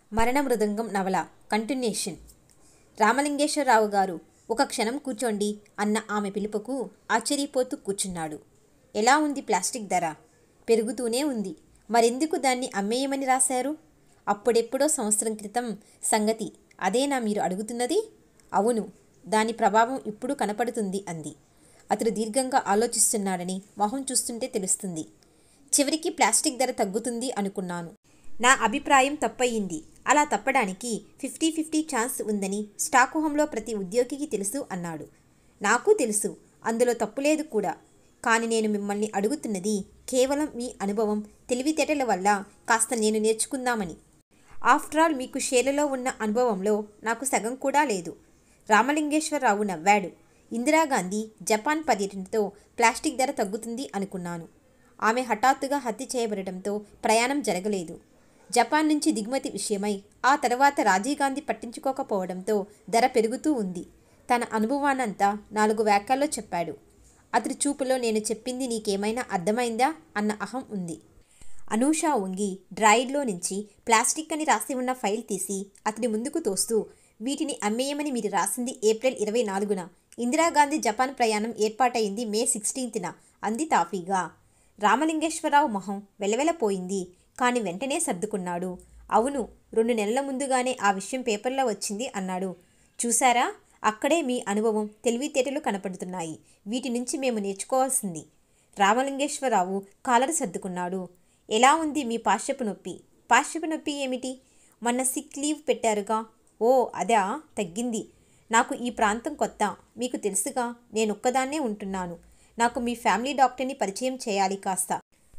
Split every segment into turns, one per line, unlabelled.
మరణ మృదంగం నవల కంటిన్యూషన్ రామలింగేశ్వరరావు గారు ఒక క్షణం కూర్చోండి అన్న ఆమె పిలుపుకు ఆశ్చర్యపోతూ కూర్చున్నాడు ఎలా ఉంది ప్లాస్టిక్ ధర పెరుగుతూనే ఉంది మరెందుకు దాన్ని అమ్మేయమని రాశారు అప్పుడెప్పుడో సంవత్సరం క్రితం సంగతి అదేనా మీరు అడుగుతున్నది అవును దాని ప్రభావం ఇప్పుడు కనపడుతుంది అంది అతడు దీర్ఘంగా ఆలోచిస్తున్నాడని మొహం చూస్తుంటే తెలుస్తుంది చివరికి ప్లాస్టిక్ ధర తగ్గుతుంది అనుకున్నాను నా అభిప్రాయం తప్పయింది అలా తప్పడానికి ఫిఫ్టీ ఫిఫ్టీ ఛాన్స్ ఉందని స్టాక్ హోంలో ప్రతి ఉద్యోగికి తెలుసు అన్నాడు నాకు తెలుసు అందులో తప్పులేదు కూడా కానీ నేను మిమ్మల్ని అడుగుతున్నది కేవలం మీ అనుభవం తెలివితేటల వల్ల కాస్త నేను నేర్చుకుందామని ఆఫ్టర్ ఆల్ మీకు షేర్లలో ఉన్న అనుభవంలో నాకు సగం కూడా లేదు రామలింగేశ్వరరావు నవ్వాడు ఇందిరాగాంధీ జపాన్ పర్యటనతో ప్లాస్టిక్ ధర తగ్గుతుంది అనుకున్నాను ఆమె హఠాత్తుగా హత్య చేయబడటంతో ప్రయాణం జరగలేదు జపాన్ నుంచి దిగుమతి విషయమై ఆ తర్వాత రాజీవ్ గాంధీ పట్టించుకోకపోవడంతో ధర పెరుగుతూ ఉంది తన అనుభవానంతా నాలుగు వ్యాఖ్యల్లో చెప్పాడు అతడి చూపులో నేను చెప్పింది నీకేమైనా అర్థమైందా అన్న అహం ఉంది అనూష వంగి డ్రాయిడ్లో నుంచి ప్లాస్టిక్ అని రాసి ఉన్న ఫైల్ తీసి అతడి ముందుకు తోస్తూ వీటిని అమ్మేయమని మీరు రాసింది ఏప్రిల్ ఇరవై నాలుగున ఇందిరాగాంధీ జపాన్ ప్రయాణం ఏర్పాటైంది మే సిక్స్టీన్త్న అంది తాఫీగా రామలింగేశ్వరరావు మొహం వెలవెలపోయింది కాని వెంటనే సర్దుకున్నాడు అవును రెండు నెలల ముందుగానే ఆ విషయం పేపర్లో వచ్చింది అన్నాడు చూసారా అక్కడే మీ అనుభవం తెలివితేటలు కనపడుతున్నాయి వీటి నుంచి మేము నేర్చుకోవాల్సింది రామలింగేశ్వరరావు కాలరు సర్దుకున్నాడు ఎలా ఉంది మీ పాశ్యపు నొప్పి పాశ్యపు నొప్పి ఏమిటి మొన్న సిక్ లీవ్ పెట్టారుగా ఓ అదా తగ్గింది నాకు ఈ ప్రాంతం కొత్త మీకు తెలుసుగా నేను ఒక్కదాన్నే ఉంటున్నాను నాకు మీ ఫ్యామిలీ డాక్టర్ని పరిచయం చేయాలి కాస్త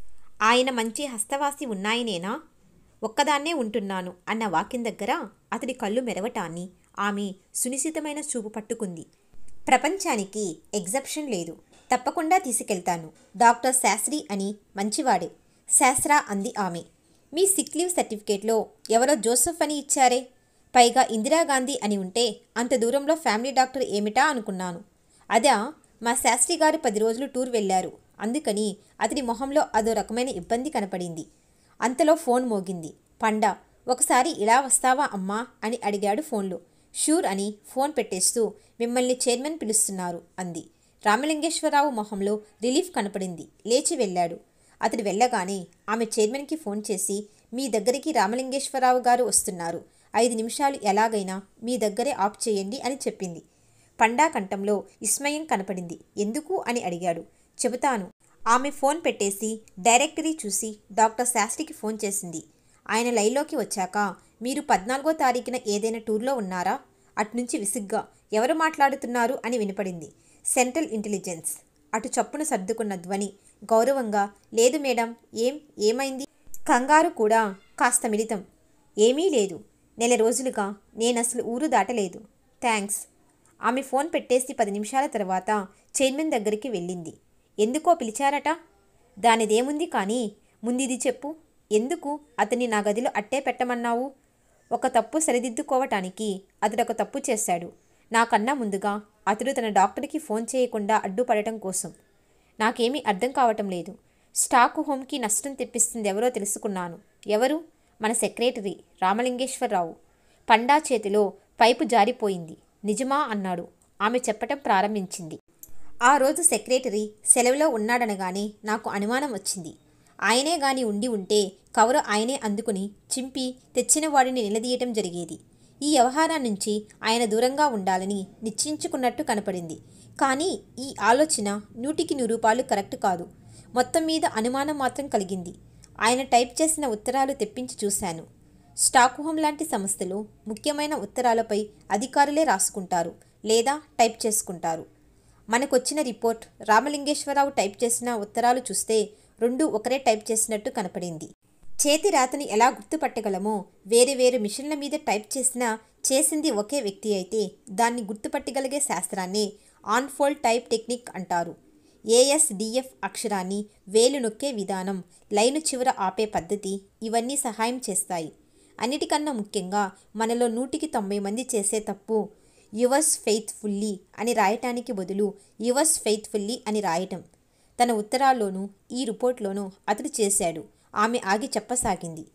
ఆయన మంచి హస్తవాసి ఉన్నాయనేనా ఒక్కదాన్నే ఉంటున్నాను అన్న వాక్యం దగ్గర అతడి కళ్ళు మెరవటాన్ని ఆమె సునిశ్చితమైన చూపు పట్టుకుంది ప్రపంచానికి ఎగ్జెప్షన్ లేదు తప్పకుండా తీసుకెళ్తాను డాక్టర్ శాస్త్రి అని మంచివాడే శాస్త్ర అంది ఆమె మీ సిక్ లీవ్ సర్టిఫికేట్లో ఎవరో జోసెఫ్ అని ఇచ్చారే పైగా ఇందిరాగాంధీ అని ఉంటే అంత దూరంలో ఫ్యామిలీ డాక్టర్ ఏమిటా అనుకున్నాను అదా మా శాస్త్రి గారు పది రోజులు టూర్ వెళ్ళారు అందుకని అతడి మొహంలో అదో రకమైన ఇబ్బంది కనపడింది అంతలో ఫోన్ మోగింది పండ ఒకసారి ఇలా వస్తావా అమ్మా అని అడిగాడు ఫోన్లో షూర్ అని ఫోన్ పెట్టేస్తూ మిమ్మల్ని చైర్మన్ పిలుస్తున్నారు అంది రామలింగేశ్వరరావు మొహంలో రిలీఫ్ కనపడింది లేచి వెళ్ళాడు అతడు వెళ్ళగానే ఆమె చైర్మన్కి ఫోన్ చేసి మీ దగ్గరికి రామలింగేశ్వరరావు గారు వస్తున్నారు ఐదు నిమిషాలు ఎలాగైనా మీ దగ్గరే ఆఫ్ చేయండి అని చెప్పింది పండా కంఠంలో విస్మయం కనపడింది ఎందుకు అని అడిగాడు చెబుతాను ఆమె ఫోన్ పెట్టేసి డైరెక్టరీ చూసి డాక్టర్ శాస్త్రికి ఫోన్ చేసింది ఆయన లైన్లోకి వచ్చాక మీరు పద్నాలుగో తారీఖున ఏదైనా టూర్లో ఉన్నారా అట్నుంచి విసుగ్గా ఎవరు మాట్లాడుతున్నారు అని వినపడింది సెంట్రల్ ఇంటెలిజెన్స్ అటు చప్పున సర్దుకున్న ధ్వని గౌరవంగా లేదు మేడం ఏం ఏమైంది కంగారు కూడా కాస్త మిళితం ఏమీ లేదు నెల రోజులుగా నేనసలు ఊరు దాటలేదు థ్యాంక్స్ ఆమె ఫోన్ పెట్టేసి పది నిమిషాల తర్వాత చైర్మన్ దగ్గరికి వెళ్ళింది ఎందుకో పిలిచారట దానిదేముంది కానీ ముందిది చెప్పు ఎందుకు అతన్ని నా గదిలో అట్టే పెట్టమన్నావు ఒక తప్పు సరిదిద్దుకోవటానికి అతడు ఒక తప్పు చేశాడు నాకన్నా ముందుగా అతడు తన డాక్టర్కి ఫోన్ చేయకుండా అడ్డుపడటం కోసం నాకేమీ అర్థం కావటం లేదు స్టాక్ హోమ్కి నష్టం తెప్పిస్తుంది ఎవరో తెలుసుకున్నాను ఎవరు మన సెక్రటరీ రామలింగేశ్వరరావు పండా చేతిలో పైపు జారిపోయింది నిజమా అన్నాడు ఆమె చెప్పటం ప్రారంభించింది ఆ రోజు సెక్రటరీ సెలవులో ఉన్నాడనగానే నాకు అనుమానం వచ్చింది ఆయనే గాని ఉండి ఉంటే కవరు ఆయనే అందుకుని చింపి తెచ్చిన వాడిని నిలదీయటం జరిగేది ఈ వ్యవహారం నుంచి ఆయన దూరంగా ఉండాలని నిశ్చయించుకున్నట్టు కనపడింది కానీ ఈ ఆలోచన నూటికి నూరు రూపాయలు కరెక్ట్ కాదు మొత్తం మీద అనుమానం మాత్రం కలిగింది ఆయన టైప్ చేసిన ఉత్తరాలు తెప్పించి చూశాను స్టాక్ హోమ్ లాంటి సంస్థలు ముఖ్యమైన ఉత్తరాలపై అధికారులే రాసుకుంటారు లేదా టైప్ చేసుకుంటారు మనకొచ్చిన రిపోర్ట్ రామలింగేశ్వరరావు టైప్ చేసిన ఉత్తరాలు చూస్తే రెండు ఒకరే టైప్ చేసినట్టు కనపడింది చేతి రాతని ఎలా గుర్తుపట్టగలమో వేరు వేరు మిషన్ల మీద టైప్ చేసినా చేసింది ఒకే వ్యక్తి అయితే దాన్ని గుర్తుపట్టగలిగే శాస్త్రాన్ని ఆన్ఫోల్డ్ టైప్ టెక్నిక్ అంటారు ఏఎస్డిఎఫ్ అక్షరాన్ని వేలు నొక్కే విధానం లైను చివర ఆపే పద్ధతి ఇవన్నీ సహాయం చేస్తాయి అన్నిటికన్నా ముఖ్యంగా మనలో నూటికి తొంభై మంది చేసే తప్పు యువర్స్ ఫెయిత్ఫుల్లీ అని రాయటానికి బదులు యువర్స్ ఫెయిత్ఫుల్లీ అని రాయటం తన ఉత్తరాల్లోనూ ఈ రిపోర్ట్లోనూ అతడు చేశాడు ఆమె ఆగి చెప్పసాగింది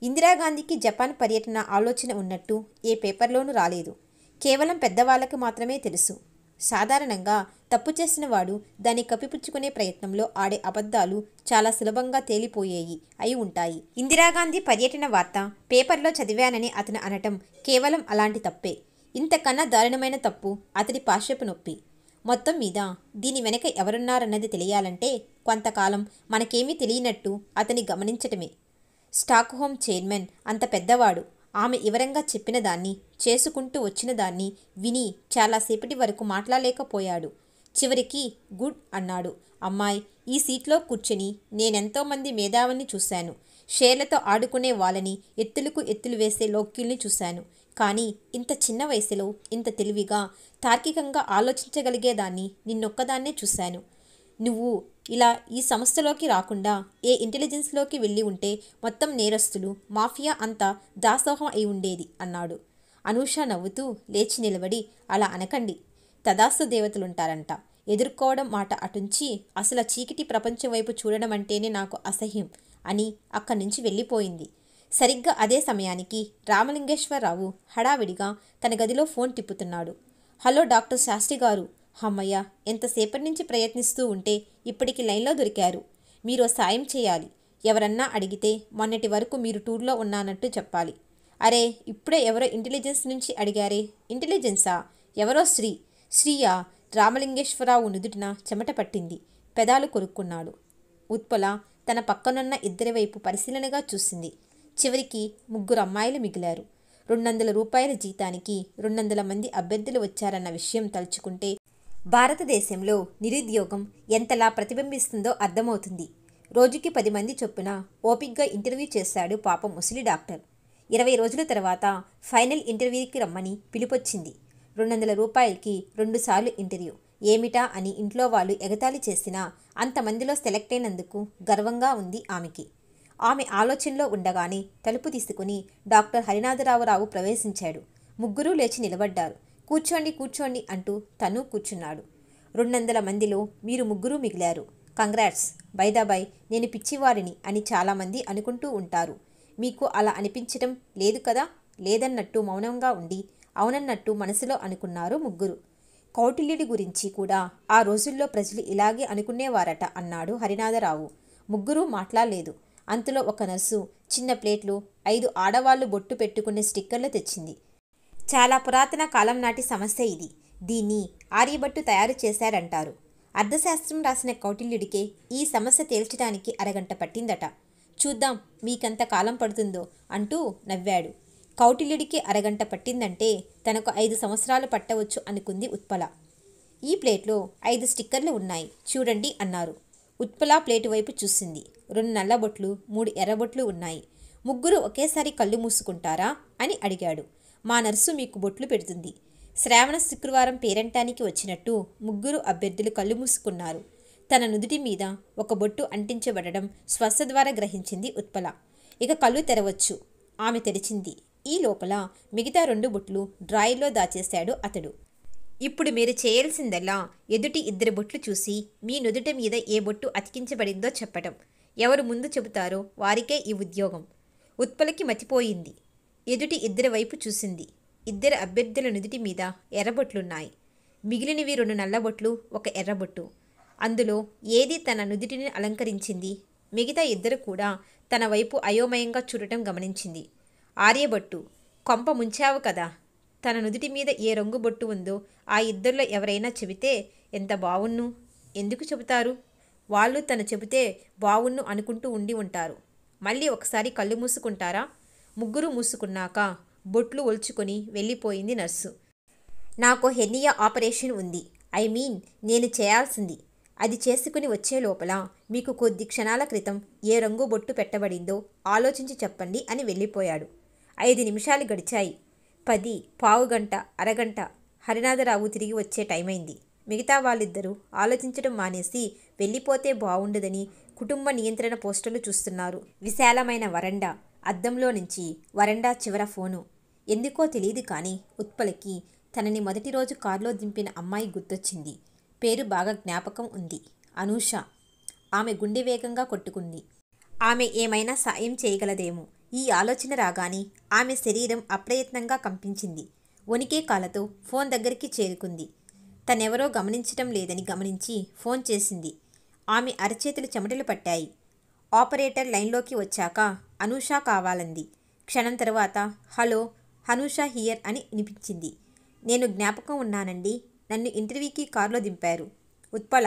ఇందిరాగాంధీకి జపాన్ పర్యటన ఆలోచన ఉన్నట్టు ఏ పేపర్లోనూ రాలేదు కేవలం పెద్దవాళ్ళకి మాత్రమే తెలుసు సాధారణంగా తప్పు చేసిన వాడు దాన్ని కప్పిపుచ్చుకునే ప్రయత్నంలో ఆడే అబద్ధాలు చాలా సులభంగా తేలిపోయేయి అయి ఉంటాయి ఇందిరాగాంధీ పర్యటన వార్త పేపర్లో చదివానని అతను అనటం కేవలం అలాంటి తప్పే ఇంతకన్నా దారుణమైన తప్పు అతడి పాశ్యపు నొప్పి మొత్తం మీద దీని వెనక ఎవరున్నారన్నది తెలియాలంటే కొంతకాలం మనకేమీ తెలియనట్టు అతని గమనించటమే స్టాక్ హోమ్ చైర్మన్ అంత పెద్దవాడు ఆమె వివరంగా చెప్పిన దాన్ని చేసుకుంటూ వచ్చిన దాన్ని విని చాలాసేపటి వరకు మాట్లాడలేకపోయాడు చివరికి గుడ్ అన్నాడు అమ్మాయి ఈ సీట్లో కూర్చుని నేనెంతోమంది మేధావుల్ని చూశాను షేర్లతో ఆడుకునే వాళ్ళని ఎత్తులకు ఎత్తులు వేసే లోక్యుల్ని చూశాను కానీ ఇంత చిన్న వయసులో ఇంత తెలివిగా తార్కికంగా ఆలోచించగలిగేదాన్ని నిన్నొక్కదాన్నే చూశాను నువ్వు ఇలా ఈ సంస్థలోకి రాకుండా ఏ ఇంటెలిజెన్స్లోకి వెళ్ళి ఉంటే మొత్తం నేరస్తులు మాఫియా అంతా దాసోహం అయి ఉండేది అన్నాడు అనూష నవ్వుతూ లేచి నిలబడి అలా అనకండి తదాస్తు దేవతలుంటారంట ఎదుర్కోవడం మాట అటుంచి అసలు చీకటి ప్రపంచం వైపు చూడడం అంటేనే నాకు అసహ్యం అని అక్కడి నుంచి వెళ్ళిపోయింది సరిగ్గా అదే సమయానికి రామలింగేశ్వరరావు హడావిడిగా తన గదిలో ఫోన్ తిప్పుతున్నాడు హలో డాక్టర్ శాస్త్రి గారు హమ్మయ్య ఎంతసేపటి నుంచి ప్రయత్నిస్తూ ఉంటే ఇప్పటికి లైన్లో దొరికారు మీరు సాయం చేయాలి ఎవరన్నా అడిగితే మొన్నటి వరకు మీరు టూర్లో ఉన్నానట్టు చెప్పాలి అరే ఇప్పుడే ఎవరో ఇంటెలిజెన్స్ నుంచి అడిగారే ఇంటెలిజెన్సా ఎవరో శ్రీ శ్రీయా రామలింగేశ్వరరావు నుదుటిన చెమట పట్టింది పెదాలు కొరుక్కున్నాడు ఉత్పల తన పక్కనున్న ఇద్దరి వైపు పరిశీలనగా చూసింది చివరికి ముగ్గురు అమ్మాయిలు మిగిలారు రెండొందల రూపాయల జీతానికి రెండొందల మంది అభ్యర్థులు వచ్చారన్న విషయం తలుచుకుంటే భారతదేశంలో నిరుద్యోగం ఎంతలా ప్రతిబింబిస్తుందో అర్థమవుతుంది రోజుకి పది మంది చొప్పున ఓపిగ్గా ఇంటర్వ్యూ చేశాడు పాపం ముసలి డాక్టర్ ఇరవై రోజుల తర్వాత ఫైనల్ ఇంటర్వ్యూకి రమ్మని పిలుపొచ్చింది రెండు వందల రూపాయలకి రెండుసార్లు ఇంటర్వ్యూ ఏమిటా అని ఇంట్లో వాళ్ళు ఎగతాళి చేసినా అంతమందిలో సెలెక్ట్ అయినందుకు గర్వంగా ఉంది ఆమెకి ఆమె ఆలోచనలో ఉండగానే తలుపు తీసుకుని డాక్టర్ హరినాథరావురావు ప్రవేశించాడు ముగ్గురూ లేచి నిలబడ్డారు కూర్చోండి కూర్చోండి అంటూ తను కూర్చున్నాడు రెండొందల మందిలో మీరు ముగ్గురు మిగిలారు కంగ్రాట్స్ బైదాబాయ్ నేను పిచ్చివాడిని అని చాలామంది అనుకుంటూ ఉంటారు మీకు అలా అనిపించటం లేదు కదా లేదన్నట్టు మౌనంగా ఉండి అవునన్నట్టు మనసులో అనుకున్నారు ముగ్గురు కౌటిల్యుడి గురించి కూడా ఆ రోజుల్లో ప్రజలు ఇలాగే అనుకునేవారట అన్నాడు హరినాథరావు ముగ్గురు మాట్లాడలేదు అంతలో ఒక నర్సు చిన్న ప్లేట్లు ఐదు ఆడవాళ్లు బొట్టు పెట్టుకునే స్టిక్కర్లు తెచ్చింది చాలా పురాతన కాలం నాటి సమస్య ఇది దీన్ని ఆర్యభట్టు తయారు చేశారంటారు అర్థశాస్త్రం రాసిన కౌటిల్యుడికే ఈ సమస్య తేల్చడానికి అరగంట పట్టిందట చూద్దాం మీకెంత కాలం పడుతుందో అంటూ నవ్వాడు కౌటిల్యుడికి అరగంట పట్టిందంటే తనకు ఐదు సంవత్సరాలు పట్టవచ్చు అనుకుంది ఉత్పల ఈ ప్లేట్లో ఐదు స్టిక్కర్లు ఉన్నాయి చూడండి అన్నారు ఉత్పల ప్లేటు వైపు చూసింది రెండు నల్లబొట్లు మూడు ఎర్రబొట్లు ఉన్నాయి ముగ్గురు ఒకేసారి కళ్ళు మూసుకుంటారా అని అడిగాడు మా నర్సు మీకు బొట్లు పెడుతుంది శ్రావణ శుక్రవారం పేరంటానికి వచ్చినట్టు ముగ్గురు అభ్యర్థులు కళ్ళు మూసుకున్నారు తన నుదుటి మీద ఒక బొట్టు అంటించబడడం స్వస్థ ద్వారా గ్రహించింది ఉత్పల ఇక కళ్ళు తెరవచ్చు ఆమె తెరిచింది ఈ లోపల మిగతా రెండు బొట్లు డ్రాయిలో దాచేశాడు అతడు ఇప్పుడు మీరు చేయాల్సిందల్లా ఎదుటి ఇద్దరు బొట్లు చూసి మీ నుదుట మీద ఏ బొట్టు అతికించబడిందో చెప్పటం ఎవరు ముందు చెబుతారో వారికే ఈ ఉద్యోగం ఉత్పలకి మతిపోయింది ఎదుటి ఇద్దరి వైపు చూసింది ఇద్దరు అభ్యర్థుల నుదుటి మీద ఎర్రబొట్లున్నాయి మిగిలినవి రెండు నల్లబొట్లు ఒక ఎర్రబొట్టు అందులో ఏది తన నుదిటిని అలంకరించింది మిగతా ఇద్దరు కూడా తన వైపు అయోమయంగా చూడటం గమనించింది ఆర్యబొట్టు కొంప ముంచావు కదా తన నుదిటి మీద ఏ రంగు బొట్టు ఉందో ఆ ఇద్దరిలో ఎవరైనా చెబితే ఎంత బావున్ను ఎందుకు చెబుతారు వాళ్ళు తను చెబితే బావున్ను అనుకుంటూ ఉండి ఉంటారు మళ్ళీ ఒకసారి కళ్ళు మూసుకుంటారా ముగ్గురు మూసుకున్నాక బొట్లు ఒల్చుకొని వెళ్ళిపోయింది నర్సు నాకు హెర్నియా ఆపరేషన్ ఉంది ఐ మీన్ నేను చేయాల్సింది అది చేసుకుని వచ్చే లోపల మీకు కొద్ది క్షణాల క్రితం ఏ రంగు బొట్టు పెట్టబడిందో ఆలోచించి చెప్పండి అని వెళ్ళిపోయాడు ఐదు నిమిషాలు గడిచాయి పది పావు గంట అరగంట హరినాథరావు తిరిగి వచ్చే టైం అయింది మిగతా వాళ్ళిద్దరూ ఆలోచించడం మానేసి వెళ్ళిపోతే బావుండదని కుటుంబ నియంత్రణ పోస్టర్లు చూస్తున్నారు విశాలమైన వరండా అద్దంలో నుంచి వరండా చివర ఫోను ఎందుకో తెలియదు కానీ ఉత్పలకి తనని మొదటి రోజు కారులో దింపిన అమ్మాయి గుర్తొచ్చింది పేరు బాగా జ్ఞాపకం ఉంది అనూష ఆమె గుండె వేగంగా కొట్టుకుంది ఆమె ఏమైనా సాయం చేయగలదేమో ఈ ఆలోచన రాగానే ఆమె శరీరం అప్రయత్నంగా కంపించింది వణికే కాలతో ఫోన్ దగ్గరికి చేరుకుంది తనెవరో గమనించటం లేదని గమనించి ఫోన్ చేసింది ఆమె అరచేతులు చెమటలు పట్టాయి ఆపరేటర్ లైన్లోకి వచ్చాక అనూష కావాలంది క్షణం తర్వాత హలో హనూష హియర్ అని వినిపించింది నేను జ్ఞాపకం ఉన్నానండి నన్ను ఇంటర్వ్యూకి కారులో దింపారు ఉత్పల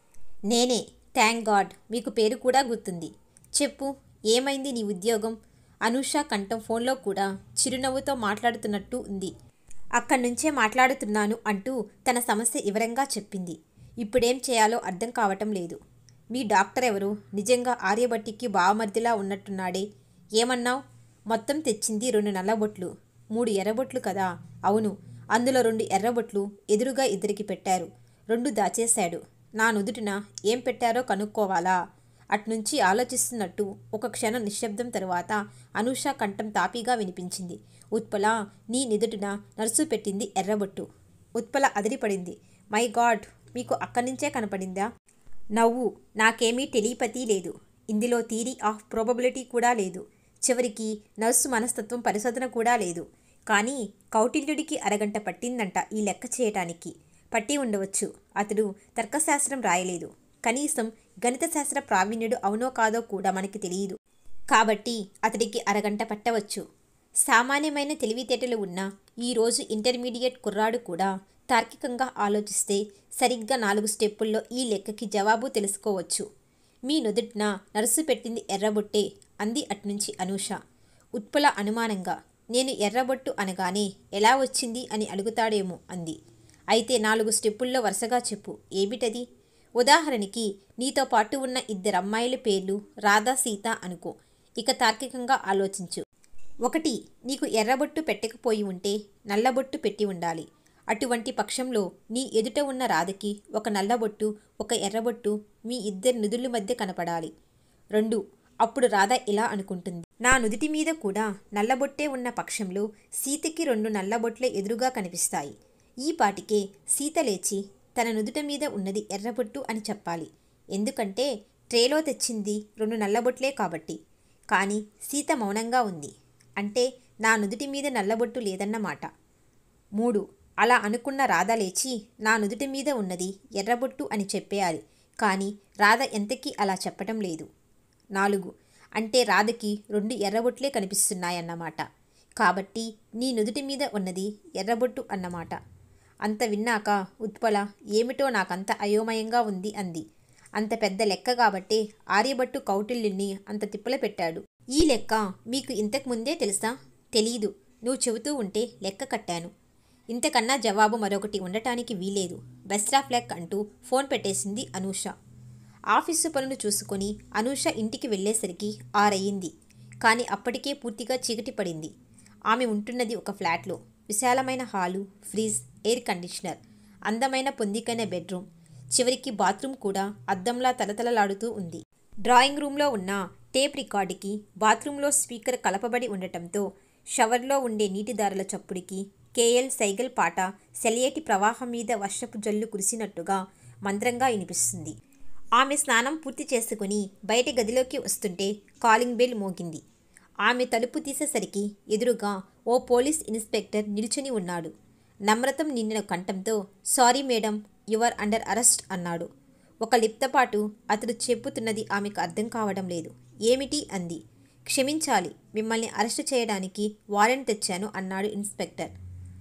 నేనే థ్యాంక్ గాడ్ మీకు పేరు కూడా గుర్తుంది చెప్పు ఏమైంది నీ ఉద్యోగం అనూష కంఠం ఫోన్లో కూడా చిరునవ్వుతో మాట్లాడుతున్నట్టు ఉంది అక్కడి నుంచే మాట్లాడుతున్నాను అంటూ తన సమస్య వివరంగా చెప్పింది ఇప్పుడేం చేయాలో అర్థం కావటం లేదు మీ డాక్టర్ ఎవరు నిజంగా ఆర్యభట్టికి బావమర్దిలా ఉన్నట్టున్నాడే ఏమన్నావు మొత్తం తెచ్చింది రెండు నల్లబొట్లు మూడు ఎర్రబొట్లు కదా అవును అందులో రెండు ఎర్రబొట్లు ఎదురుగా ఇద్దరికి పెట్టారు రెండు దాచేశాడు నా నుదుటిన ఏం పెట్టారో కనుక్కోవాలా అట్నుంచి ఆలోచిస్తున్నట్టు ఒక క్షణం నిశ్శబ్దం తరువాత అనూష కంఠం తాపీగా వినిపించింది ఉత్పల నీ నిదుటిన నర్సు పెట్టింది ఎర్రబొట్టు ఉత్పల అదిరిపడింది మై గాడ్ మీకు అక్కడి నుంచే కనపడిందా నవ్వు నాకేమీ టెలిపతి లేదు ఇందులో థీరీ ఆఫ్ ప్రాబబిలిటీ కూడా లేదు చివరికి నర్సు మనస్తత్వం పరిశోధన కూడా లేదు కానీ కౌటిల్యుడికి అరగంట పట్టిందంట ఈ లెక్క చేయటానికి పట్టి ఉండవచ్చు అతడు తర్కశాస్త్రం రాయలేదు కనీసం గణిత శాస్త్ర ప్రావీణ్యుడు అవునో కాదో కూడా మనకి తెలియదు కాబట్టి అతడికి అరగంట పట్టవచ్చు సామాన్యమైన తెలివితేటలు ఉన్న ఈరోజు ఇంటర్మీడియట్ కుర్రాడు కూడా తార్కికంగా ఆలోచిస్తే సరిగ్గా నాలుగు స్టెప్పుల్లో ఈ లెక్కకి జవాబు తెలుసుకోవచ్చు మీ నుదుటిన నరుసు పెట్టింది ఎర్రబొట్టే అంది అట్నుంచి అనూష ఉత్పల అనుమానంగా నేను ఎర్రబొట్టు అనగానే ఎలా వచ్చింది అని అడుగుతాడేమో అంది అయితే నాలుగు స్టెప్పుల్లో వరుసగా చెప్పు ఏమిటది ఉదాహరణకి నీతో పాటు ఉన్న ఇద్దరు అమ్మాయిల పేర్లు రాధా సీత అనుకో ఇక తార్కికంగా ఆలోచించు ఒకటి నీకు ఎర్రబొట్టు పెట్టకపోయి ఉంటే నల్లబొట్టు పెట్టి ఉండాలి అటువంటి పక్షంలో నీ ఎదుట ఉన్న రాధకి ఒక నల్లబొట్టు ఒక ఎర్రబొట్టు మీ ఇద్దరి నుదుళ్ళ మధ్య కనపడాలి రెండు అప్పుడు రాధ ఇలా అనుకుంటుంది నా నుదిటి మీద కూడా నల్లబొట్టే ఉన్న పక్షంలో సీతకి రెండు నల్లబొట్లే ఎదురుగా కనిపిస్తాయి ఈ పాటికే సీత లేచి తన నుదుట మీద ఉన్నది ఎర్రబొట్టు అని చెప్పాలి ఎందుకంటే ట్రేలో తెచ్చింది రెండు నల్లబొట్లే కాబట్టి కానీ సీత మౌనంగా ఉంది అంటే నా నుదుటి మీద నల్లబొట్టు లేదన్నమాట మూడు అలా అనుకున్న రాధ లేచి నా నుదుటి మీద ఉన్నది ఎర్రబొట్టు అని చెప్పేయాలి కానీ రాధ ఎంతకీ అలా చెప్పటం లేదు నాలుగు అంటే రాధకి రెండు ఎర్రబొట్లే కనిపిస్తున్నాయన్నమాట కాబట్టి నీ నుదుటి మీద ఉన్నది ఎర్రబొట్టు అన్నమాట అంత విన్నాక ఉత్పల ఏమిటో నాకంత అయోమయంగా ఉంది అంది అంత పెద్ద లెక్క కాబట్టే ఆర్యభట్టు కౌటిల్యుణ్ణి అంత తిప్పల పెట్టాడు ఈ లెక్క మీకు ఇంతకు ముందే తెలుసా తెలీదు నువ్వు చెబుతూ ఉంటే లెక్క కట్టాను ఇంతకన్నా జవాబు మరొకటి ఉండటానికి వీలేదు బెస్ట్ ఆఫ్ లెక్ అంటూ ఫోన్ పెట్టేసింది అనూష ఆఫీసు పనులు చూసుకొని అనూష ఇంటికి వెళ్ళేసరికి ఆరయ్యింది కానీ అప్పటికే పూర్తిగా చీకటి పడింది ఆమె ఉంటున్నది ఒక ఫ్లాట్లో విశాలమైన హాలు ఫ్రిజ్ ఎయిర్ కండిషనర్ అందమైన పొందికైన బెడ్రూమ్ చివరికి బాత్రూమ్ కూడా అద్దంలా తలతలలాడుతూ ఉంది డ్రాయింగ్ రూమ్లో ఉన్న టేప్ రికార్డుకి బాత్రూంలో స్పీకర్ కలపబడి ఉండటంతో షవర్లో ఉండే నీటిదారుల చప్పుడికి కేఎల్ సైగల్ పాట సెలయేటి ప్రవాహం మీద వర్షపు జల్లు కురిసినట్టుగా మంత్రంగా వినిపిస్తుంది ఆమె స్నానం పూర్తి చేసుకుని బయట గదిలోకి వస్తుంటే కాలింగ్ బెల్ మోగింది ఆమె తలుపు తీసేసరికి ఎదురుగా ఓ పోలీస్ ఇన్స్పెక్టర్ నిల్చుని ఉన్నాడు నమ్రతం నిండిన కంఠంతో sorry madam your under arrest అన్నాడు ఒక లిప్తపాటు అతడు చెప్పుతున్నది ఆమెకు అర్థం కావడం లేదు ఏమిటి అంది క్షమించాలి మిమ్మల్ని అరెస్ట్ చేయడానికి వారెంట్ తెచ్చాను అన్నాడు ఇన్స్పెక్టర్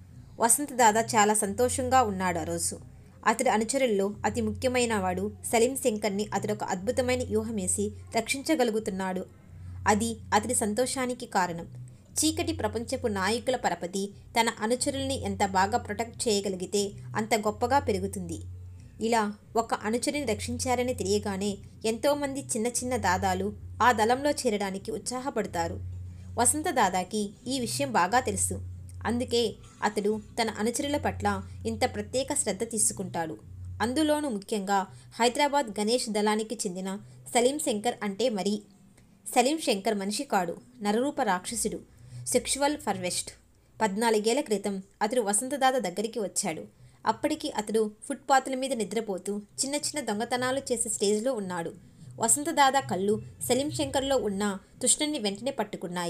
వసంత దాదా చాలా సంతోషంగా ఉన్నాడు ఆ రోజు అతడి అనుచరుల్లో అతి ముఖ్యమైన వాడు సలీం శంకర్ని అతడొక అద్భుతమైన వ్యూహమేసి రక్షించగలుగుతున్నాడు అది అతడి సంతోషానికి కారణం చీకటి ప్రపంచపు నాయకుల పరపతి తన అనుచరుల్ని ఎంత బాగా ప్రొటెక్ట్ చేయగలిగితే అంత గొప్పగా పెరుగుతుంది ఇలా ఒక అనుచరిని రక్షించారని తెలియగానే ఎంతోమంది చిన్న చిన్న దాదాలు ఆ దళంలో చేరడానికి ఉత్సాహపడతారు వసంత దాదాకి ఈ విషయం బాగా తెలుసు అందుకే అతడు తన అనుచరుల పట్ల ఇంత ప్రత్యేక శ్రద్ధ తీసుకుంటాడు అందులోనూ ముఖ్యంగా హైదరాబాద్ గణేష్ దళానికి చెందిన సలీం శంకర్ అంటే మరీ సలీం శంకర్ మనిషి కాడు నరరూప రాక్షసుడు సెక్షువల్ ఫర్వెస్ట్ పద్నాలుగేళ్ల క్రితం అతడు వసంతదాద దగ్గరికి వచ్చాడు అప్పటికి అతడు ఫుట్పాత్ల మీద నిద్రపోతూ చిన్న చిన్న దొంగతనాలు చేసే స్టేజ్లో ఉన్నాడు వసంతదాద కళ్ళు సలీం శంకర్లో ఉన్న తుష్ణుని వెంటనే పట్టుకున్నాయి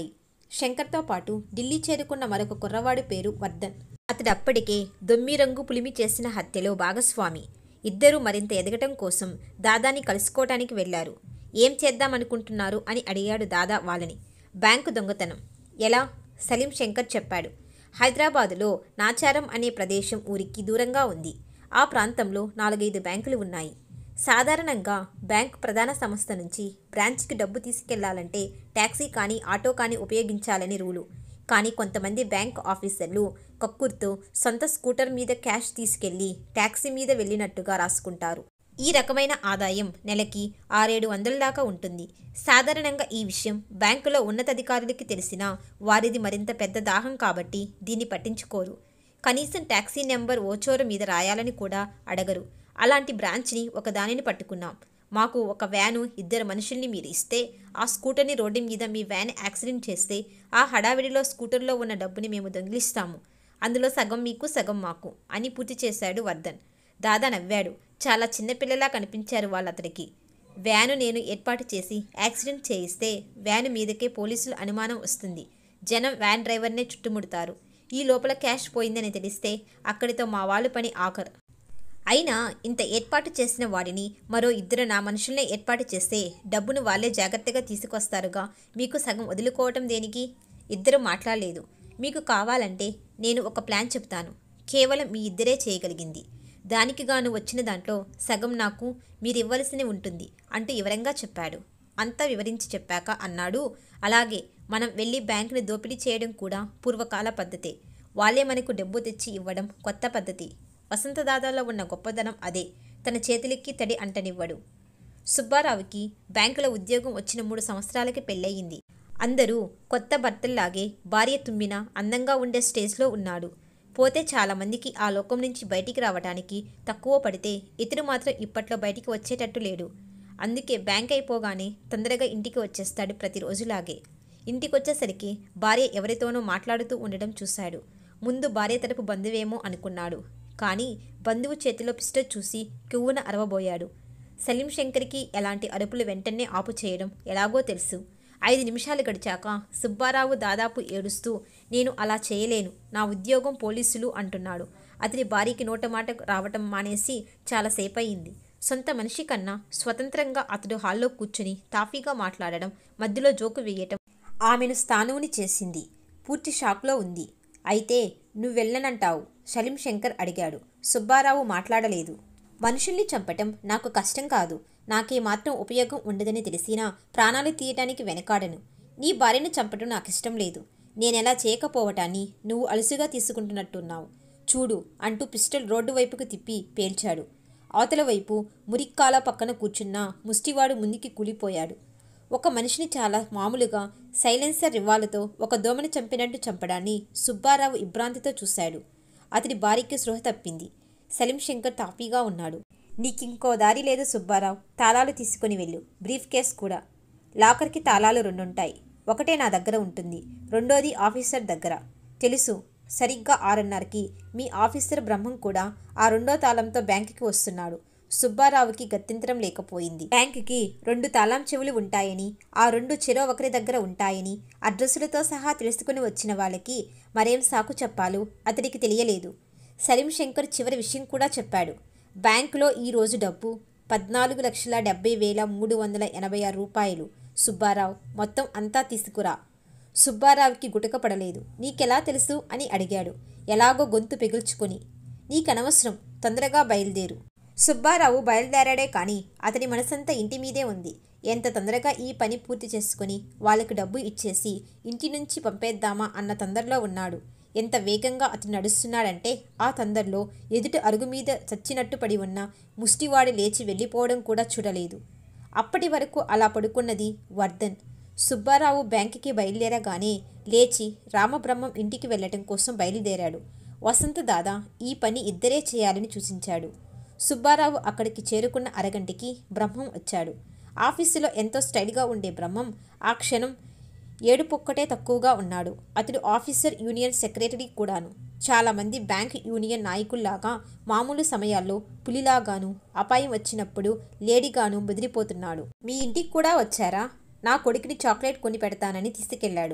శంకర్తో పాటు ఢిల్లీ చేరుకున్న మరొక కుర్రవాడి పేరు వర్ధన్ అతడు అప్పటికే దొమ్మి రంగు పులిమి చేసిన హత్యలో భాగస్వామి ఇద్దరూ మరింత ఎదగటం కోసం దాదాని కలుసుకోవటానికి వెళ్లారు ఏం చేద్దామనుకుంటున్నారు అని అడిగాడు దాదా వాళ్ళని బ్యాంకు దొంగతనం ఎలా సలీం శంకర్ చెప్పాడు హైదరాబాదులో నాచారం అనే ప్రదేశం ఊరికి దూరంగా ఉంది ఆ ప్రాంతంలో నాలుగైదు బ్యాంకులు ఉన్నాయి సాధారణంగా బ్యాంకు ప్రధాన సంస్థ నుంచి బ్రాంచ్కి డబ్బు తీసుకెళ్లాలంటే ట్యాక్సీ కానీ ఆటో కానీ ఉపయోగించాలని రూలు కానీ కొంతమంది బ్యాంక్ ఆఫీసర్లు కక్కుర్తో సొంత స్కూటర్ మీద క్యాష్ తీసుకెళ్లి ట్యాక్సీ మీద వెళ్ళినట్టుగా రాసుకుంటారు ఈ రకమైన ఆదాయం నెలకి ఆరేడు వందల దాకా ఉంటుంది సాధారణంగా ఈ విషయం బ్యాంకులో ఉన్నతాధికారులకి తెలిసినా వారిది మరింత పెద్ద దాహం కాబట్టి దీన్ని పట్టించుకోరు కనీసం ట్యాక్సీ నెంబర్ ఓచోర మీద రాయాలని కూడా అడగరు అలాంటి బ్రాంచ్ని ఒక దానిని పట్టుకున్నాం మాకు ఒక వ్యాను ఇద్దరు మనుషుల్ని మీరు ఇస్తే ఆ స్కూటర్ని రోడ్డు మీద మీ వ్యాన్ యాక్సిడెంట్ చేస్తే ఆ హడావిడిలో స్కూటర్లో ఉన్న డబ్బుని మేము దొంగిలిస్తాము అందులో సగం మీకు సగం మాకు అని పూర్తి చేశాడు వర్ధన్ దాదా నవ్వాడు చాలా చిన్నపిల్లలా కనిపించారు వాళ్ళు అతడికి వ్యాను నేను ఏర్పాటు చేసి యాక్సిడెంట్ చేయిస్తే వ్యాను మీదకే పోలీసులు అనుమానం వస్తుంది జనం వ్యాన్ డ్రైవర్నే చుట్టుముడతారు ఈ లోపల క్యాష్ పోయిందని తెలిస్తే అక్కడితో మా వాళ్ళు పని ఆఖరు అయినా ఇంత ఏర్పాటు చేసిన వాడిని మరో ఇద్దరు నా మనుషుల్ని ఏర్పాటు చేస్తే డబ్బును వాళ్ళే జాగ్రత్తగా తీసుకొస్తారుగా మీకు సగం వదులుకోవటం దేనికి ఇద్దరు మాట్లాడలేదు మీకు కావాలంటే నేను ఒక ప్లాన్ చెప్తాను కేవలం మీ ఇద్దరే చేయగలిగింది దానికి గాను వచ్చిన దాంట్లో సగం నాకు మీరివ్వలసిన ఉంటుంది అంటూ వివరంగా చెప్పాడు అంతా వివరించి చెప్పాక అన్నాడు అలాగే మనం వెళ్ళి బ్యాంకుని దోపిడీ చేయడం కూడా పూర్వకాల పద్ధతే వాళ్ళే మనకు డబ్బు తెచ్చి ఇవ్వడం కొత్త పద్ధతి వసంతదాదాలో ఉన్న గొప్పదనం అదే తన చేతులకి తడి అంటనివ్వడు సుబ్బారావుకి బ్యాంకులో ఉద్యోగం వచ్చిన మూడు సంవత్సరాలకి పెళ్ళయింది అందరూ కొత్త భర్తల్లాగే భార్య తుమ్మిన అందంగా ఉండే స్టేజ్లో ఉన్నాడు పోతే చాలామందికి ఆ లోకం నుంచి బయటికి రావడానికి తక్కువ పడితే ఇతడు మాత్రం ఇప్పట్లో బయటికి వచ్చేటట్టు లేడు అందుకే బ్యాంక్ అయిపోగానే తొందరగా ఇంటికి వచ్చేస్తాడు ప్రతిరోజులాగే ఇంటికొచ్చేసరికి భార్య ఎవరితోనో మాట్లాడుతూ ఉండడం చూశాడు ముందు భార్య తరపు బంధువేమో అనుకున్నాడు కానీ బంధువు చేతిలో పిస్టల్ చూసి కివ్వున అరవబోయాడు సలీం శంకర్కి ఎలాంటి అరుపులు వెంటనే ఆపు చేయడం ఎలాగో తెలుసు ఐదు నిమిషాలు గడిచాక సుబ్బారావు దాదాపు ఏడుస్తూ నేను అలా చేయలేను నా ఉద్యోగం పోలీసులు అంటున్నాడు అతని భార్యకి నోటమాట రావటం మానేసి చాలాసేపు అయింది సొంత మనిషి కన్నా స్వతంత్రంగా అతడు హాల్లో కూర్చుని తాఫీగా మాట్లాడడం మధ్యలో జోకు వేయటం ఆమెను స్థానువుని చేసింది పూర్తి షాక్లో ఉంది అయితే నువ్వెళ్ళనంటావు సలీం శంకర్ అడిగాడు సుబ్బారావు మాట్లాడలేదు మనుషుల్ని చంపటం నాకు కష్టం కాదు నాకే మాత్రం ఉపయోగం ఉండదని తెలిసినా ప్రాణాలు తీయటానికి వెనకాడను నీ భార్యను చంపటం నాకు ఇష్టం లేదు నేనెలా చేయకపోవటాన్ని నువ్వు అలుసుగా తీసుకుంటున్నట్టున్నావు చూడు అంటూ పిస్టల్ రోడ్డు వైపుకు తిప్పి పేల్చాడు అవతల వైపు మురిక్కాల పక్కన కూర్చున్న ముష్టివాడు ముందుకి కూలిపోయాడు ఒక మనిషిని చాలా మామూలుగా సైలెన్సర్ రివాల్తో ఒక దోమని చంపినట్టు చంపడాన్ని సుబ్బారావు ఇబ్రాంతితో చూశాడు అతడి భార్యకి స్పృహ తప్పింది సలీం శంకర్ తాపీగా ఉన్నాడు నీకింకో దారి లేదు సుబ్బారావు తాళాలు తీసుకుని వెళ్ళు బ్రీఫ్ కేస్ కూడా లాకర్కి తాళాలు రెండుంటాయి ఒకటే నా దగ్గర ఉంటుంది రెండోది ఆఫీసర్ దగ్గర తెలుసు సరిగ్గా ఆరున్నరకి మీ ఆఫీసర్ బ్రహ్మం కూడా ఆ రెండో తాళంతో బ్యాంకుకి వస్తున్నాడు సుబ్బారావుకి గత్యంతరం లేకపోయింది బ్యాంకుకి రెండు తాళం చెవులు ఉంటాయని ఆ రెండు చెరో ఒకరి దగ్గర ఉంటాయని అడ్రస్సులతో సహా తెలుసుకుని వచ్చిన వాళ్ళకి మరేం సాకు చెప్పాలో అతడికి తెలియలేదు సలీం శంకర్ చివరి విషయం కూడా చెప్పాడు బ్యాంకులో ఈ రోజు డబ్బు పద్నాలుగు లక్షల డెబ్బై వేల మూడు వందల ఎనభై ఆరు రూపాయలు సుబ్బారావు మొత్తం అంతా తీసుకురా సుబ్బారావుకి గుటక పడలేదు నీకెలా తెలుసు అని అడిగాడు ఎలాగో గొంతు పిగుల్చుకొని నీకనవసరం తొందరగా బయలుదేరు సుబ్బారావు బయలుదేరాడే కానీ అతని మనసంతా ఇంటి మీదే ఉంది ఎంత తొందరగా ఈ పని పూర్తి చేసుకుని వాళ్ళకి డబ్బు ఇచ్చేసి ఇంటి నుంచి పంపేద్దామా అన్న తొందరలో ఉన్నాడు ఎంత వేగంగా అతను నడుస్తున్నాడంటే ఆ తొందరలో ఎదుటి అరుగు మీద చచ్చినట్టు పడి ఉన్న ముష్టివాడి లేచి వెళ్ళిపోవడం కూడా చూడలేదు అప్పటి వరకు అలా పడుకున్నది వర్ధన్ సుబ్బారావు బ్యాంకుకి బయలుదేరగానే లేచి రామబ్రహ్మం ఇంటికి వెళ్ళటం కోసం బయలుదేరాడు వసంత దాదా ఈ పని ఇద్దరే చేయాలని సూచించాడు సుబ్బారావు అక్కడికి చేరుకున్న అరగంటకి బ్రహ్మం వచ్చాడు ఆఫీసులో ఎంతో స్టైల్గా ఉండే బ్రహ్మం ఆ క్షణం ఏడుపొక్కటే తక్కువగా ఉన్నాడు అతడు ఆఫీసర్ యూనియన్ సెక్రటరీ కూడాను చాలామంది బ్యాంక్ యూనియన్ నాయకుల్లాగా మామూలు సమయాల్లో పులిలాగాను అపాయం వచ్చినప్పుడు లేడీగాను బెదిరిపోతున్నాడు మీ ఇంటికి కూడా వచ్చారా నా కొడుకుని చాక్లెట్ కొని పెడతానని తీసుకెళ్లాడు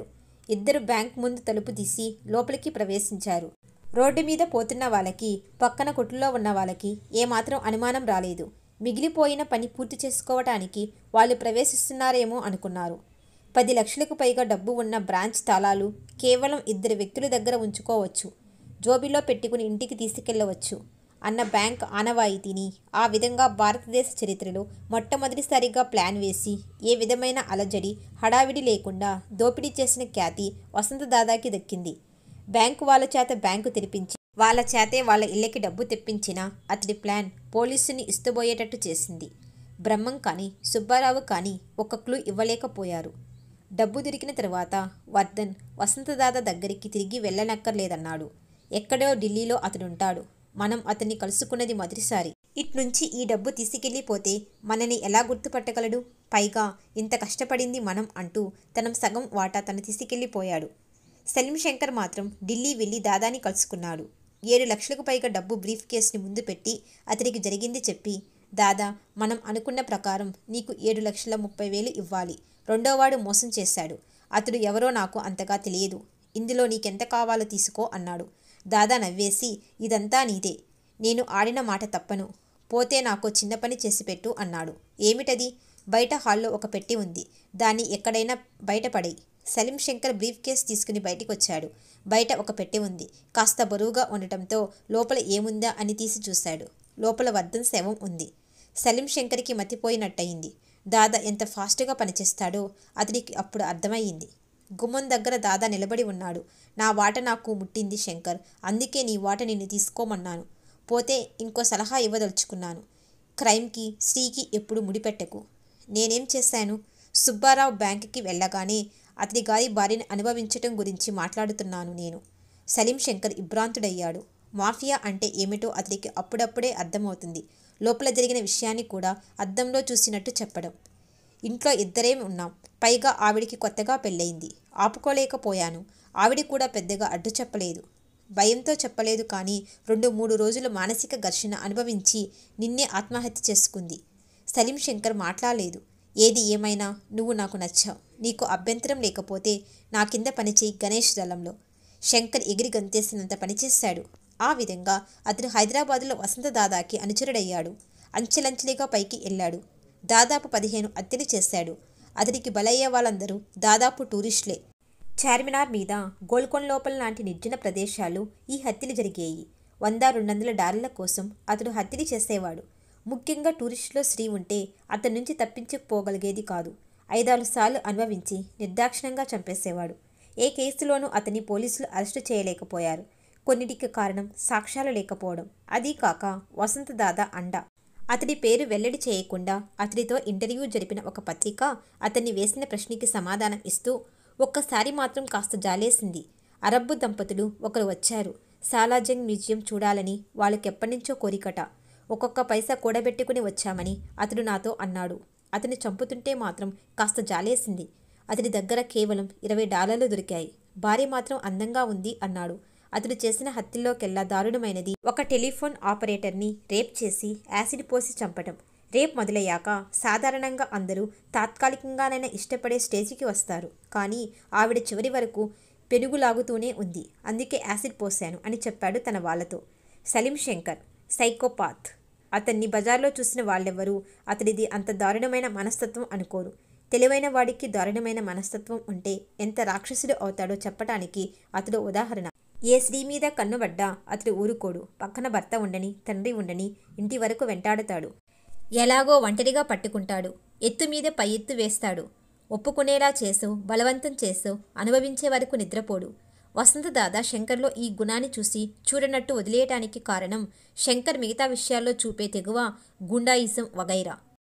ఇద్దరు బ్యాంక్ ముందు తలుపు తీసి లోపలికి ప్రవేశించారు రోడ్డు మీద పోతున్న వాళ్ళకి పక్కన కొట్టులో ఉన్న వాళ్ళకి ఏమాత్రం అనుమానం రాలేదు మిగిలిపోయిన పని పూర్తి చేసుకోవటానికి వాళ్ళు ప్రవేశిస్తున్నారేమో అనుకున్నారు పది లక్షలకు పైగా డబ్బు ఉన్న బ్రాంచ్ తాళాలు కేవలం ఇద్దరు వ్యక్తుల దగ్గర ఉంచుకోవచ్చు జోబిలో పెట్టుకుని ఇంటికి తీసుకెళ్లవచ్చు అన్న బ్యాంక్ ఆనవాయితీని ఆ విధంగా భారతదేశ చరిత్రలో మొట్టమొదటిసారిగా ప్లాన్ వేసి ఏ విధమైన అలజడి హడావిడి లేకుండా దోపిడీ చేసిన ఖ్యాతి వసంత దాదాకి దక్కింది బ్యాంకు వాళ్ళ చేత బ్యాంకు తెరిపించి వాళ్ళ చేతే వాళ్ళ ఇళ్ళకి డబ్బు తెప్పించిన అతడి ప్లాన్ పోలీసుని ఇస్తుబోయేటట్టు చేసింది బ్రహ్మం కానీ సుబ్బారావు కానీ ఒక క్లూ ఇవ్వలేకపోయారు డబ్బు దొరికిన తర్వాత వర్ధన్ వసంతదాద దగ్గరికి తిరిగి వెళ్ళనక్కర్లేదన్నాడు ఎక్కడో ఢిల్లీలో అతడుంటాడు మనం అతన్ని కలుసుకున్నది మొదటిసారి ఇట్నుంచి ఈ డబ్బు తీసుకెళ్ళిపోతే మనని ఎలా గుర్తుపట్టగలడు పైగా ఇంత కష్టపడింది మనం అంటూ తన సగం వాటా తను తీసుకెళ్ళిపోయాడు సలీం శంకర్ మాత్రం ఢిల్లీ వెళ్ళి దాదాని కలుసుకున్నాడు ఏడు లక్షలకు పైగా డబ్బు బ్రీఫ్ కేసుని ముందు పెట్టి అతనికి జరిగింది చెప్పి దాదా మనం అనుకున్న ప్రకారం నీకు ఏడు లక్షల ముప్పై వేలు ఇవ్వాలి రెండోవాడు మోసం చేశాడు అతడు ఎవరో నాకు అంతగా తెలియదు ఇందులో నీకెంత కావాలో తీసుకో అన్నాడు దాదా నవ్వేసి ఇదంతా నీదే నేను ఆడిన మాట తప్పను పోతే నాకు చిన్న పని చేసి పెట్టు అన్నాడు ఏమిటది బయట హాల్లో ఒక పెట్టి ఉంది దాన్ని ఎక్కడైనా బయటపడేయి సలీం శంకర్ బ్రీఫ్ కేస్ తీసుకుని బయటికి వచ్చాడు బయట ఒక పెట్టె ఉంది కాస్త బరువుగా ఉండటంతో లోపల ఏముందా అని తీసి చూశాడు లోపల వర్ధన్ శవం ఉంది సలీం శంకర్కి మతిపోయినట్టయింది దాదా ఎంత ఫాస్ట్గా పనిచేస్తాడో అతడికి అప్పుడు అర్థమయ్యింది గుమ్మం దగ్గర దాదా నిలబడి ఉన్నాడు నా వాట నాకు ముట్టింది శంకర్ అందుకే నీ వాట నిన్ను తీసుకోమన్నాను పోతే ఇంకో సలహా ఇవ్వదలుచుకున్నాను క్రైమ్కి శ్రీకి ఎప్పుడు ముడిపెట్టకు నేనేం చేశాను సుబ్బారావు బ్యాంకుకి వెళ్ళగానే అతడి గారి భార్యని అనుభవించటం గురించి మాట్లాడుతున్నాను నేను సలీం శంకర్ ఇబ్రాంతుడయ్యాడు మాఫియా అంటే ఏమిటో అతడికి అప్పుడప్పుడే అర్థమవుతుంది లోపల జరిగిన విషయాన్ని కూడా అద్దంలో చూసినట్టు చెప్పడం ఇంట్లో ఇద్దరే ఉన్నాం పైగా ఆవిడికి కొత్తగా పెళ్ళయింది ఆపుకోలేకపోయాను ఆవిడ కూడా పెద్దగా అడ్డు చెప్పలేదు భయంతో చెప్పలేదు కానీ రెండు మూడు రోజులు మానసిక ఘర్షణ అనుభవించి నిన్నే ఆత్మహత్య చేసుకుంది సలీం శంకర్ మాట్లాడలేదు ఏది ఏమైనా నువ్వు నాకు నచ్చావు నీకు అభ్యంతరం లేకపోతే నా కింద పనిచేయి గణేష్ దళంలో శంకర్ ఎగిరి గంతేసినంత పనిచేశాడు ఆ విధంగా అతడు హైదరాబాదులో వసంత దాదాకి అనుచరుడయ్యాడు అంచెలంచెలుగా పైకి వెళ్ళాడు దాదాపు పదిహేను హత్యలు చేశాడు అతడికి బలయ్యే వాళ్ళందరూ దాదాపు టూరిస్టులే చార్మినార్ మీద గోల్కొండ లోపల లాంటి నిర్జన ప్రదేశాలు ఈ హత్యలు జరిగాయి వంద రెండొందల డాలర్ల కోసం అతడు హత్యలు చేసేవాడు ముఖ్యంగా టూరిస్టులో స్త్రీ ఉంటే అతని నుంచి తప్పించుకుపోగలిగేది కాదు ఐదారు సార్లు అనుభవించి నిర్దాక్షిణంగా చంపేసేవాడు ఏ కేసులోనూ అతని పోలీసులు అరెస్టు చేయలేకపోయారు కొన్నిటికి కారణం సాక్ష్యాలు లేకపోవడం అదీ కాక వసంత దాదా అండ అతడి పేరు వెల్లడి చేయకుండా అతడితో ఇంటర్వ్యూ జరిపిన ఒక పత్రిక అతన్ని వేసిన ప్రశ్నకి సమాధానం ఇస్తూ ఒక్కసారి మాత్రం కాస్త జాలేసింది అరబ్బు దంపతులు ఒకరు వచ్చారు సాలాజంగ్ మ్యూజియం చూడాలని వాళ్ళకెప్పటినుంచో కోరికట ఒక్కొక్క పైసా కూడబెట్టుకుని వచ్చామని అతడు నాతో అన్నాడు అతన్ని చంపుతుంటే మాత్రం కాస్త జాలేసింది అతడి దగ్గర కేవలం ఇరవై డాలర్లు దొరికాయి భార్య మాత్రం అందంగా ఉంది అన్నాడు అతడు చేసిన హత్యల్లోకెల్లా దారుణమైనది ఒక టెలిఫోన్ ఆపరేటర్ని రేప్ చేసి యాసిడ్ పోసి చంపటం రేప్ మొదలయ్యాక సాధారణంగా అందరూ తాత్కాలికంగానైనా ఇష్టపడే స్టేజికి వస్తారు కానీ ఆవిడ చివరి వరకు పెనుగులాగుతూనే ఉంది అందుకే యాసిడ్ పోశాను అని చెప్పాడు తన వాళ్ళతో సలీం శంకర్ సైకోపాత్ అతన్ని బజార్లో చూసిన వాళ్ళెవ్వరూ అతడిది అంత దారుణమైన మనస్తత్వం అనుకోరు తెలివైన వాడికి దారుణమైన మనస్తత్వం ఉంటే ఎంత రాక్షసుడు అవుతాడో చెప్పటానికి అతడు ఉదాహరణ ఏ స్త్రీ మీద కన్నుబడ్డా అతడు ఊరుకోడు పక్కన భర్త ఉండని తండ్రి ఉండని ఇంటి వరకు వెంటాడుతాడు ఎలాగో ఒంటరిగా పట్టుకుంటాడు ఎత్తు మీద పై ఎత్తు వేస్తాడు ఒప్పుకునేలా చేసో బలవంతం చేసో అనుభవించే వరకు నిద్రపోడు వసంత దాదా శంకర్లో ఈ గుణాన్ని చూసి చూడనట్టు వదిలేయటానికి కారణం శంకర్ మిగతా విషయాల్లో చూపే తెగువ గుండాయిజం వగైరా